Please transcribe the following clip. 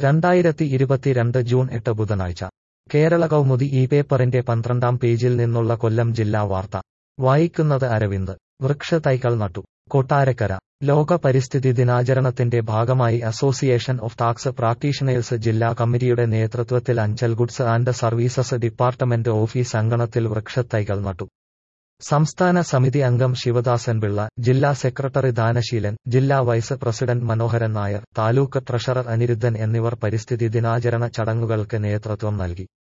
രണ്ടായിരത്തി ഇരുപത്തിരണ്ട് ജൂൺ എട്ട് ബുധനാഴ്ച കേരള കൗമുദി ഈ പേപ്പറിന്റെ പന്ത്രണ്ടാം പേജിൽ നിന്നുള്ള കൊല്ലം ജില്ലാ വാർത്ത വായിക്കുന്നത് അരവിന്ദ് വൃക്ഷത്തൈകൾ നട്ടു കൊട്ടാരക്കര ലോക പരിസ്ഥിതി ദിനാചരണത്തിന്റെ ഭാഗമായി അസോസിയേഷൻ ഓഫ് ടാക്സ് പ്രാക്ടീഷണേഴ്സ് ജില്ലാ കമ്മിറ്റിയുടെ നേതൃത്വത്തിൽ Anchal goods and services department office അങ്കണത്തിൽ വൃക്ഷത്തൈകൾ നട്ടു സംസ്ഥാന സമിതി അംഗം ശിവദാസൻ പിള്ള ജില്ലാ സെക്രട്ടറി ദാനശീലൻ ജില്ലാ vice president Manoharan Nair taluk treasurer Aniruddhan എന്നിവർ പരിസ്ഥിതി ദിനാചരണ ചടങ്ങുകൾക്ക് നേതൃത്വം നൽകി